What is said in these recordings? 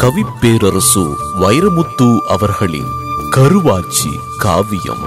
கவிப்பேரரசு வைரமுத்து அவர்களின் கருவாச்சி காவியம்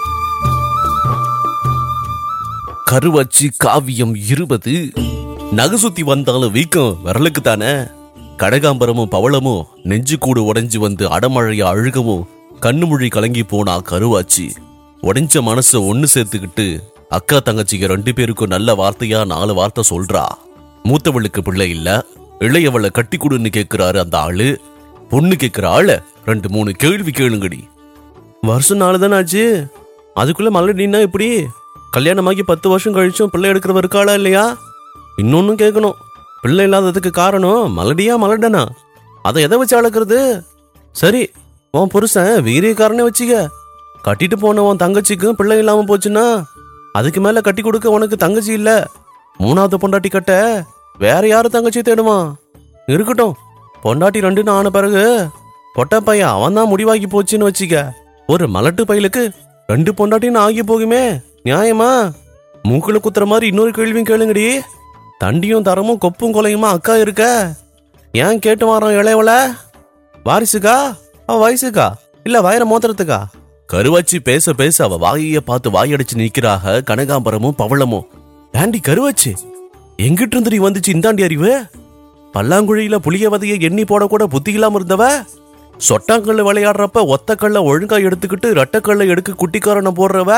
கருவாச்சி காவியம் இருபது நகசுத்தி வந்தாலும் வீக்கம் விரலுக்கு தானே கடகாம்பரமும் பவளமும் நெஞ்சு கூடு உடைஞ்சு வந்து அடமழைய அழுகவும் கண்ணுமொழி கலங்கி போனா கருவாச்சி உடைஞ்ச மனசை ஒன்னு சேர்த்துக்கிட்டு அக்கா தங்கச்சிக்கு ரெண்டு பேருக்கும் நல்ல வார்த்தையா நாலு வார்த்தை சொல்றா மூத்தவளுக்கு பிள்ளை இல்ல இளையவளை கட்டி கொடுன்னு கேக்குறாரு அந்த ஆளு பொண்ணு கேக்குற ஆள ரெண்டு மூணு கேள்வி கேளுங்கடி வருஷம் நாலு தானே ஆச்சு அதுக்குள்ள மல்லடின்னா எப்படி கல்யாணமாகி பத்து வருஷம் கழிச்சும் பிள்ளை எடுக்கிறவ இருக்காளா இல்லையா இன்னொன்னும் கேட்கணும் பிள்ளை இல்லாததுக்கு காரணம் மலடியா மலடனா அதை எதை வச்சு அளக்குறது சரி உன் புருஷன் வீரியக்காரனே வச்சுக்க கட்டிட்டு போன உன் தங்கச்சிக்கும் பிள்ளை இல்லாம போச்சுன்னா அதுக்கு மேல கட்டி கொடுக்க உனக்கு தங்கச்சி இல்ல மூணாவது பொண்டாட்டி கட்ட வேற யாரு தங்கச்சி தேடுவான் இருக்கட்டும் பொண்டாட்டி ரெண்டுன்னு ஆன பிறகு பொட்ட பையன் அவன் தான் முடிவாகி போச்சுன்னு வச்சுக்க ஒரு மலட்டு பையலுக்கு ரெண்டு பொண்டாட்டின்னு ஆகி போகுமே நியாயமா மூக்குல குத்துற மாதிரி இன்னொரு கேள்வியும் கேளுங்கடி தண்டியும் தரமும் கொப்பும் கொலையுமா அக்கா இருக்க ஏன் கேட்டு வரோம் இளையவள வாரிசுக்கா அவ வயசுக்கா இல்ல வயிற மோத்திரத்துக்கா கருவாச்சி பேச பேச அவ வாயை பார்த்து வாயடிச்சு நிக்கிறாக கனகாம்பரமும் பவளமும் ஏண்டி கருவாச்சி எங்கிட்டு இருந்துடி வந்துச்சு இந்தாண்டி அறிவு பல்லாங்குழியில புளிய வதைய எண்ணி போட கூட புத்தி இல்லாம இருந்தவ சொட்டாங்கல்ல விளையாடுறப்ப ஒத்தக்கல்ல ஒழுங்கா எடுத்துக்கிட்டு ரெட்டக்கல்ல எடுக்க குட்டிக்காரனை போடுறவ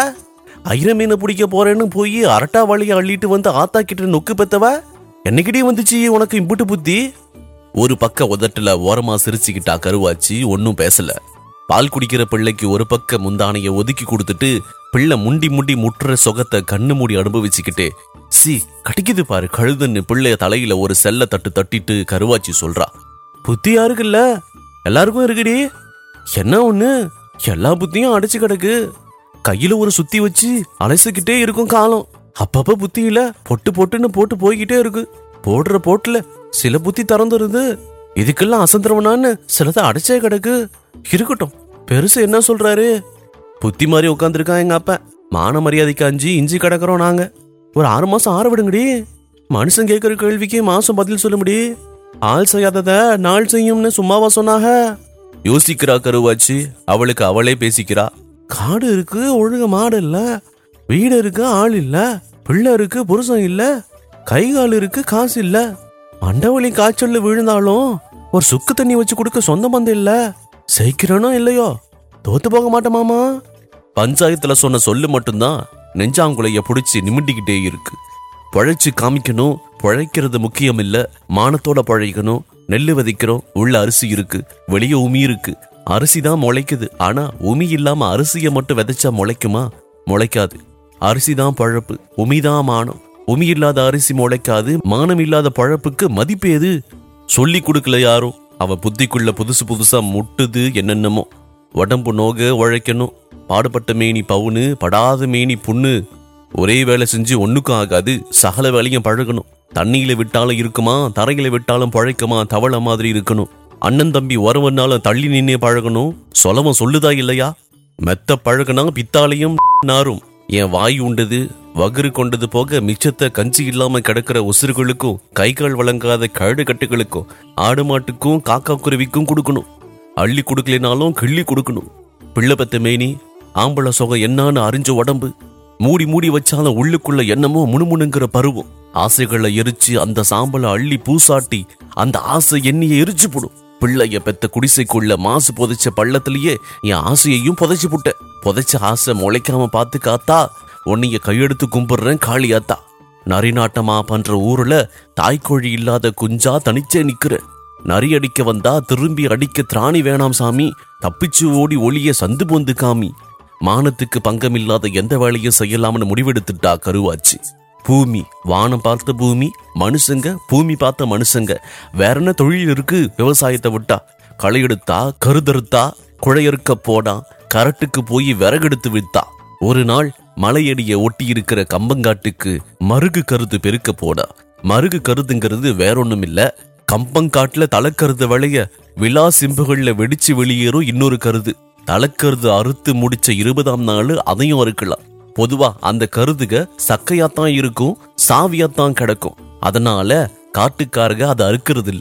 ஐர மீனை பிடிக்க போறேன்னு போய் அரட்டா வழிய அள்ளிட்டு வந்து ஆத்தா கிட்ட நொக்கு பெத்தவ என்னைக்கிட்டே வந்துச்சு உனக்கு இம்புட்டு புத்தி ஒரு பக்க உதட்டுல ஓரமா சிரிச்சுக்கிட்டா கருவாச்சி ஒன்னும் பேசல பால் குடிக்கிற பிள்ளைக்கு ஒரு பக்க முந்தானைய ஒதுக்கி கொடுத்துட்டு பிள்ளை முண்டி முண்டி முட்டுற சுகத்தை கண்ணு மூடி அனுபவிச்சுக்கிட்டே சி கடிக்குது பாரு கழுதுன்னு பிள்ளைய தலையில ஒரு செல்ல தட்டு தட்டிட்டு கருவாச்சி சொல்றா புத்தி யாருக்குல்ல எல்லாருக்கும் இருக்குடி என்ன ஒண்ணு எல்லா புத்தியும் அடைச்சு கிடக்கு கையில ஒரு சுத்தி வச்சு அலசிக்கிட்டே இருக்கும் காலம் அப்பப்ப புத்தியில பொட்டு பொட்டுன்னு போட்டு போய்கிட்டே இருக்கு போடுற போட்டுல சில புத்தி திறந்துருது இதுக்கெல்லாம் அசந்திரவனான்னு சிலதை அடைச்சே கிடக்கு இருக்கட்டும் பெருசு என்ன சொல்றாரு புத்தி மாதிரி உட்காந்துருக்கான் எங்க அப்பா மான மரியாதைக்கு அஞ்சு இஞ்சி கிடக்குறோம் நாங்க ஒரு ஆறு மாசம் ஆற விடுங்கடி மனுஷன் கேட்கிற கேள்விக்கு மாசம் பதில் சொல்ல முடி ஆள் செய்யாதத நாள் செய்யும்னு சும்மாவா சொன்னாக யோசிக்கிறா கருவாச்சு அவளுக்கு அவளே பேசிக்கிறா காடு இருக்கு ஒழுங்க மாடு இல்ல வீடு இருக்கு ஆள் இல்ல பிள்ளை இருக்கு புருஷன் இல்ல கை கால் இருக்கு காசு இல்ல மண்டவழி காய்ச்சல்ல விழுந்தாலும் ஒரு சுக்கு தண்ணி வச்சு கொடுக்க சொந்த பந்தம் இல்ல செய்கிறனோ இல்லையோ தோத்து போக மாட்டோமாமா பஞ்சாயத்துல சொன்ன சொல்லு மட்டும்தான் நெஞ்சாங்குலைய புடிச்சு நிமிண்டிக்கிட்டே இருக்கு பழைச்சு காமிக்கணும் பழைக்கிறது முக்கியம் இல்ல மானத்தோட பழைக்கணும் நெல்லு விதைக்கிறோம் உள்ள அரிசி இருக்கு வெளியே உமி இருக்கு அரிசி தான் முளைக்குது ஆனா உமி இல்லாம அரிசியை மட்டும் விதைச்சா முளைக்குமா முளைக்காது அரிசி தான் பழப்பு உமி தான் மானம் உமி இல்லாத அரிசி முளைக்காது மானம் இல்லாத பழப்புக்கு மதிப்பு எது சொல்லி கொடுக்கல யாரும் அவ புத்திக்குள்ள புதுசு புதுசா முட்டுது என்னென்னமோ உடம்பு நோக உழைக்கணும் பாடுபட்ட மேனி பவுனு படாத மேனி புண்ணு ஒரே வேலை செஞ்சு ஒண்ணுக்கும் ஆகாது சகல வேலையும் பழகணும் தண்ணியில விட்டாலும் இருக்குமா தரையில விட்டாலும் பழைக்குமா தவளை மாதிரி இருக்கணும் அண்ணன் தம்பி ஒருவனாலும் தள்ளி நின்னே பழகணும் சொலவம் சொல்லுதா இல்லையா மெத்த பழகுனா பித்தாலையும் நாரும் என் வாய் உண்டது வகுறு கொண்டது போக மிச்சத்தை கஞ்சி இல்லாம கிடக்கிற உசுறுகளுக்கும் கை கால் வழங்காத கழுடு கட்டுகளுக்கும் ஆடு மாட்டுக்கும் காக்கா குருவிக்கும் கொடுக்கணும் அள்ளி கொடுக்கலனாலும் கிள்ளி கொடுக்கணும் பிள்ளை பெத்த மேனி ஆம்பளை சுகம் என்னான்னு அறிஞ்ச உடம்பு மூடி மூடி வச்சாலும் உள்ளுக்குள்ள என்னமோ முணுமுணுங்கிற பருவம் ஆசைகளை எரிச்சு அந்த சாம்பலை அள்ளி பூசாட்டி அந்த ஆசை எண்ணிய எரிச்சு போடும் பிள்ளைய பெத்த குடிசைக்குள்ள மாசு புதைச்ச பள்ளத்திலேயே என் ஆசையையும் புதைச்சு புட்ட புதைச்ச ஆசை முளைக்காம பார்த்து காத்தா உன்னைய கையெடுத்து கும்பிடுறேன் காளியாத்தா நரிநாட்டமா பண்ற ஊர்ல தாய்க்கோழி இல்லாத குஞ்சா தனிச்சே நிக்கிற நரி அடிக்க வந்தா திரும்பி அடிக்க திராணி வேணாம் சாமி தப்பிச்சு ஓடி ஒளிய சந்து பொந்து காமி மானத்துக்கு பங்கமில்லாத எந்த வேலையும் செய்யலாம்னு முடிவெடுத்துட்டா கருவாச்சு பூமி வானம் பார்த்த பூமி மனுஷங்க பூமி பார்த்த மனுஷங்க வேற என்ன தொழில் இருக்கு விவசாயத்தை விட்டா களை எடுத்தா கருதறுத்தா குழையறுக்க போடா கரட்டுக்கு போய் விறகெடுத்து வித்தா ஒரு நாள் மலையடிய ஒட்டி இருக்கிற கம்பங்காட்டுக்கு மருகு கருது பெருக்க போடா மருகு கருதுங்கிறது வேறொன்னும் இல்ல கம்பங்காட்டுல தலைக்கருது விளைய விழா சிம்புகள்ல வெடிச்சு வெளியேறும் இன்னொரு கருது தலைக்கருது அறுத்து முடிச்ச இருபதாம் நாள் அதையும் அறுக்கலாம் பொதுவா அந்த கருதுக சக்கையாத்தான் இருக்கும் சாவியாத்தான் கிடக்கும் அதனால காட்டுக்காரங்க அதை அறுக்கிறது இல்ல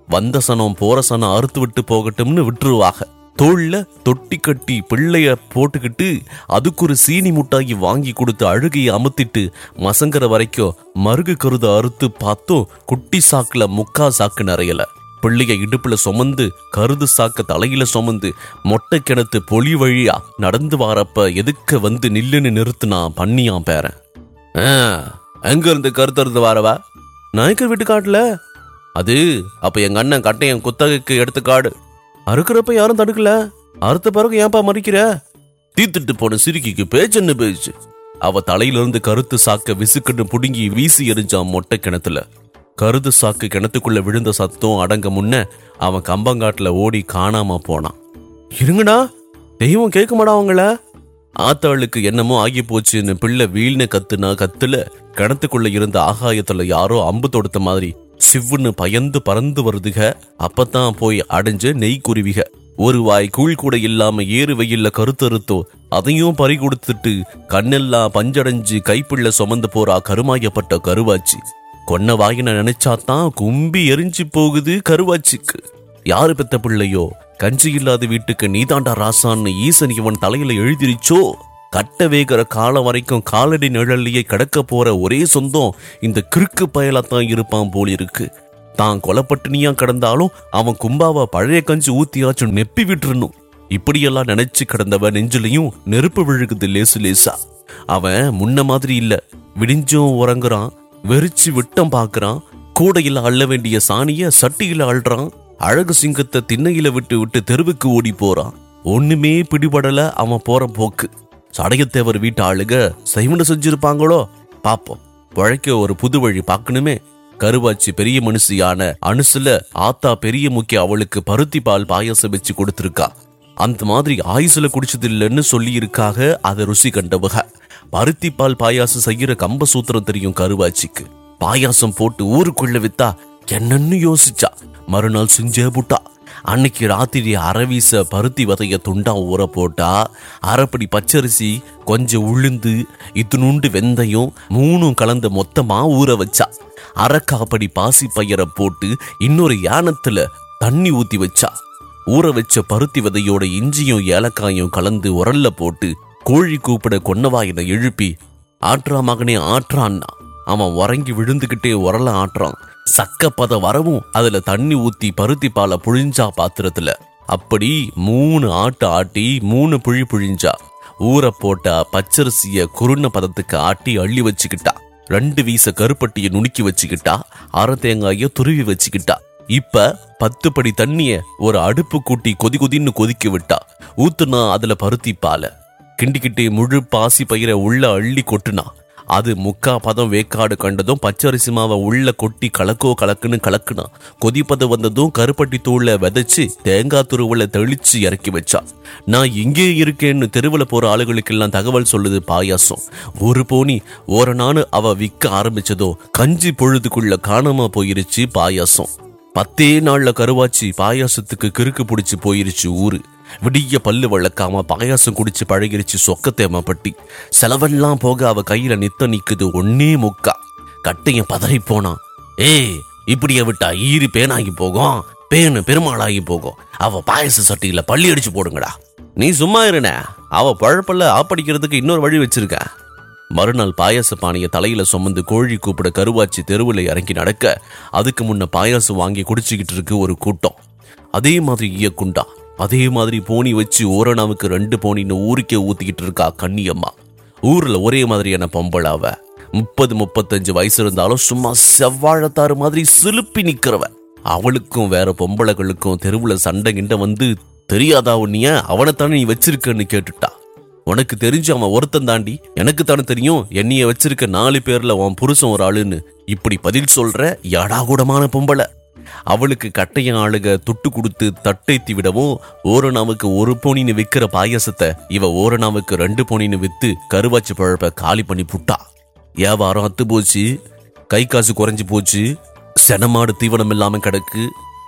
வந்த சனம் போற சனம் அறுத்து விட்டு போகட்டும்னு விட்டுருவாங்க தோல்ல தொட்டி கட்டி பிள்ளைய போட்டுக்கிட்டு அதுக்கு ஒரு சீனி முட்டாகி வாங்கி கொடுத்து அழுகையை அமுத்திட்டு மசங்கர வரைக்கும் மருகு கருத அறுத்து பார்த்தோம் குட்டி சாக்குல முக்கா சாக்கு நிறையல பிள்ளைய இடுப்புல சுமந்து கருது சாக்க தலையில சுமந்து மொட்டை கிணத்து பொலி வழியா நடந்து வாரப்ப எதுக்க வந்து நில்லுன்னு நிறுத்துனான் பண்ணியான் பேரன் ஆ, எங்க இருந்து கருத்தருந்து வாரவா நாயக்கர் வீட்டு காட்டுல அது அப்ப எங்க அண்ணன் கட்டையன் குத்தகைக்கு எடுத்த காடு அறுக்கிறப்ப யாரும் தடுக்கல அறுத்த பிறகு ஏன்பா மறிக்கிற தீத்துட்டு போன சிரிக்கிக்கு பேச்சென்ன பேச்சு அவ தலையிலிருந்து கருத்து சாக்க விசுக்குன்னு புடுங்கி வீசி எறிஞ்சான் மொட்டை கிணத்துல கருது சாக்கு கிணத்துக்குள்ள விழுந்த சத்தம் அடங்க முன்ன அவன் கம்பங்காட்டுல ஓடி காணாம போனான் இருங்கடா தெய்வம் கேட்க மாடா அவங்கள ஆத்தாளுக்கு என்னமோ ஆகி போச்சுன்னு பிள்ளை வீழ்னு கத்துனா கத்துல கிணத்துக்குள்ள இருந்த ஆகாயத்துல யாரோ அம்பு தொடுத்த மாதிரி சிவ்வுன்னு பயந்து பறந்து வருதுக அப்பதான் போய் அடைஞ்ச நெய் குருவிக ஒரு வாய் கூழ் கூட இல்லாம ஏறு வெயில்ல கருத்தறுத்தோ அதையும் பறி கொடுத்துட்டு கண்ணெல்லாம் பஞ்சடைஞ்சு கைப்பிள்ள சுமந்து போறா கருமாயப்பட்ட கருவாச்சி கொன்ன வாயின நினைச்சாதான் கும்பி எரிஞ்சு போகுது கருவாச்சிக்கு யாரு பெத்த பிள்ளையோ கஞ்சி இல்லாத வீட்டுக்கு நீதாண்டா ராசான்னு ஈசன் இவன் தலையில எழுதிருச்சோ கட்ட வேகிற காலம் வரைக்கும் காலடி நிழல்லையே கிடக்க போற ஒரே சொந்தம் இந்த கிறுக்கு பயலாத்தான் இருப்பான் போல் இருக்கு தான் கொலப்பட்டினியா கிடந்தாலும் அவன் கும்பாவா பழைய கஞ்சி ஊத்தியாச்சும் நெப்பி விட்டுறணும் இப்படியெல்லாம் நினைச்சு கிடந்தவன் நெஞ்சிலையும் நெருப்பு விழுகுது லேசு லேசா அவன் முன்ன மாதிரி இல்ல விடிஞ்சும் உறங்குறான் வெறிச்சு விட்டம் பாக்குறான் கூடையில அள்ள வேண்டிய சாணிய சட்டியில அள்ளுறான் அழகு சிங்கத்தை திண்ணையில விட்டு விட்டு தெருவுக்கு ஓடி போறான் ஒண்ணுமே பிடிபடல அவன் போற போக்கு சடையத்தேவர் வீட்டு ஆளுக சைவன செஞ்சிருப்பாங்களோ பாப்போம் பழைக்க ஒரு புது வழி பார்க்கணுமே கருவாச்சி பெரிய மனுஷியான அனுசுல ஆத்தா பெரிய முக்கிய அவளுக்கு பருத்தி பால் பாயாசம் வச்சு கொடுத்திருக்கா அந்த மாதிரி ஆயுசுல குடிச்சது இல்லைன்னு சொல்லி இருக்காக அதை ருசி கண்டவக பருத்தி பால் பாயாசம் செய்யற கம்ப சூத்திரம் தெரியும் கருவாச்சிக்கு பாயாசம் போட்டு ஊருக்குள்ள வித்தா என்னன்னு யோசிச்சா மறுநாள் செஞ்சே புட்டா அன்னைக்கு ராத்திரி அரவீச பருத்தி விதைய துண்டா ஊற போட்டா அரைப்படி பச்சரிசி கொஞ்சம் உளுந்து இத்துணுண்டு வெந்தயம் மூணும் கலந்து மொத்தமா ஊற வச்சா அரைக்காப்படி பாசி பயிரை போட்டு இன்னொரு யானத்துல தண்ணி ஊத்தி வச்சா ஊற வச்ச பருத்தி விதையோட இஞ்சியும் ஏலக்காயும் கலந்து உரல்ல போட்டு கோழி கூப்பிட கொன்னவாயின எழுப்பி ஆற்றா மகனே ஆற்றான்னா அவன் உறங்கி விழுந்துகிட்டே உரல ஆட்டுறான் சக்கப்பத வரவும் அதுல தண்ணி ஊத்தி பருத்தி பாலை புழிஞ்சா பாத்திரத்துல அப்படி மூணு ஆட்டு ஆட்டி மூணு புழி புழிஞ்சா ஊற போட்ட பச்சரிசிய குருண பதத்துக்கு ஆட்டி அள்ளி வச்சுக்கிட்டா ரெண்டு வீச கருப்பட்டிய நுணுக்கி வச்சுக்கிட்டா அரை தேங்காய துருவி வச்சுக்கிட்டா இப்ப பத்து படி தண்ணிய ஒரு அடுப்பு கூட்டி கொதி கொதின்னு கொதிக்க விட்டா ஊத்துனா அதுல பருத்தி பாலை கிண்டிக்கிட்டே முழு பாசி பயிரை உள்ள அள்ளி கொட்டுனா அது முக்கா பதம் வேக்காடு கண்டதும் பச்சரிசி மாவை உள்ள கொட்டி கலக்கோ கலக்குன்னு கலக்குனா கொதிப்பது வந்ததும் கருப்பட்டி தூள்ல விதைச்சு தேங்காய் துருவல தெளிச்சு இறக்கி வச்சா நான் இங்கே இருக்கேன்னு தெருவில் போற ஆளுகளுக்கெல்லாம் தகவல் சொல்லுது பாயாசம் ஒரு போனி ஓரநானு அவ விற்க ஆரம்பிச்சதோ கஞ்சி பொழுதுக்குள்ள காணாம போயிருச்சு பாயாசம் பத்தே நாள்ல கருவாச்சி பாயாசத்துக்கு கிறுக்கு பிடிச்சு போயிருச்சு ஊரு விடிய பல்லு வளர்க்காம பாயாசம் குடிச்சு பழகிருச்சு சொக்கத்தேமப்பட்டி செலவெல்லாம் போக அவ கையில நித்த நிக்குது ஒன்னே முக்கா கட்டையன் பதறி போனான் ஏய் இப்படியே விட்டா ஈரி பேனாகி போகும் பேனு பெருமாளாகி போகும் அவ பாயச சட்டியில பள்ளி அடிச்சு போடுங்கடா நீ சும்மா இருன அவ பழப்பல்ல ஆப்படிக்கிறதுக்கு இன்னொரு வழி வச்சிருக்க மறுநாள் பாயாச பானைய தலையில சுமந்து கோழி கூப்பிட கருவாச்சி தெருவில் இறங்கி நடக்க அதுக்கு முன்ன பாயாசம் வாங்கி குடிச்சுக்கிட்டு இருக்கு ஒரு கூட்டம் அதே மாதிரி ஈயக்குண்டா அதே மாதிரி போனி வச்சு ஓரணாவுக்கு ரெண்டு போனின்னு ஊருக்கே ஊத்திக்கிட்டு இருக்கா கண்ணியம்மா ஊர்ல ஒரே மாதிரியான பொம்பளாவ முப்பது முப்பத்தஞ்சு வயசு இருந்தாலும் சும்மா செவ்வாழத்தாறு மாதிரி சிலுப்பி நிக்கிறவ அவளுக்கும் வேற பொம்பளைகளுக்கும் தெருவுல சண்டை கிண்ட வந்து தெரியாதா உன்னிய அவனைத்தானே நீ வச்சிருக்கன்னு கேட்டுட்டா உனக்கு தெரிஞ்சு அவன் ஒருத்தன் தாண்டி எனக்கு தானே தெரியும் என்னைய வச்சிருக்க நாலு பேர்ல உன் புருஷன் ஒரு ஆளுன்னு இப்படி பதில் சொல்ற யாடாகூடமான பொம்பளை அவளுக்கு கட்டைய ஆளுக துட்டு கொடுத்து தட்டைத்தி விடவும் ஓரணாவுக்கு ஒரு போனின்னு விக்கிற பாயசத்தை இவ ஓரணாவுக்கு ரெண்டு போனின்னு வித்து கருவாச்சி பழப்ப காலி பண்ணி புட்டா வியாபாரம் அத்து போச்சு கை காசு குறைஞ்சு போச்சு செனமாடு தீவனம் இல்லாம கிடக்கு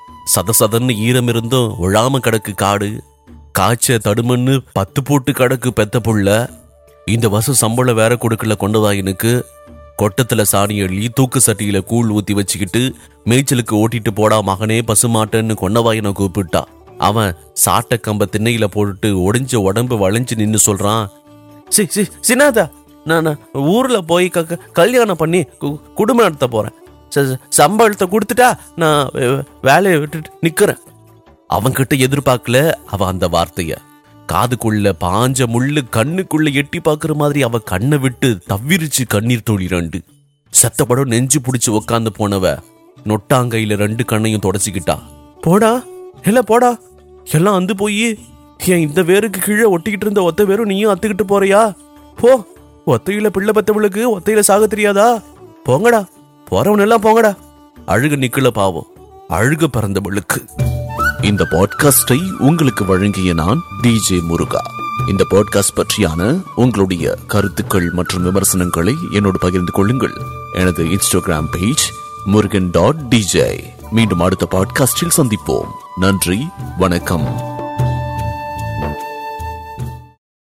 சத சதன்னு ஈரம் இருந்தும் விழாம கிடக்கு காடு காய்ச்ச தடுமன்னு பத்து போட்டு கிடக்கு பெத்த புள்ள இந்த வருஷம் சம்பளம் வேற கொடுக்கல கொண்டதாயினுக்கு கொட்டத்துல சாணி அள்ளி தூக்கு சட்டியில கூழ் ஊத்தி வச்சுக்கிட்டு மேய்ச்சலுக்கு ஓட்டிட்டு போடா மகனே பசுமாட்டன்னு கொன்னவாயனை கூப்பிட்டா அவன் சாட்டை கம்ப திண்ணையில போட்டுட்டு ஒடிஞ்ச உடம்பு வளைஞ்சு நின்னு சொல்றான் சி சி சின்னாதா நான் நான் ஊர்ல போய் க க- கல்யாணம் பண்ணி கு- குடும்பம் நடத்த போறேன் ச- ச- சம்பளத்தை கொடுத்துட்டா நான் வே- வேலையை விட்டுட்டு நிக்கிறேன் அவன்கிட்ட எதிர்பார்க்கல அவ அந்த வார்த்தைய காதுக்குள்ள பாஞ்ச முள்ளு கண்ணுக்குள்ள எட்டி பார்க்குற மாதிரி அவ கண்ணை விட்டு தவிரிச்சு கண்ணீர் துளி ரெண்டு சத்தப்படம் நெஞ்சு புடிச்சு உக்காந்து போனவ நொட்டாங்கையில ரெண்டு கண்ணையும் தொடச்சிக்கிட்டா போடா இல்ல போடா எல்லாம் அந்து போய் ஏன் இந்த வேருக்கு கீழே ஒட்டிக்கிட்டு இருந்த ஒத்த வேரும் நீயும் அத்துக்கிட்டு போறியா போ ஒத்தையில பிள்ளை பத்தவளுக்கு ஒத்தையில சாக தெரியாதா போங்கடா போறவன் எல்லாம் போங்கடா அழுக நிக்கல பாவம் அழுக பிறந்தவளுக்கு இந்த பாட்காஸ்டை உங்களுக்கு வழங்கிய நான் டிஜே முருகா இந்த பாட்காஸ்ட் பற்றியான உங்களுடைய கருத்துக்கள் மற்றும் விமர்சனங்களை என்னோடு பகிர்ந்து கொள்ளுங்கள் எனது Instagram page Murugan dot DJ மீண்டும் அடுத்த பாட்காஸ்டில் சந்திப்போம் நன்றி வணக்கம்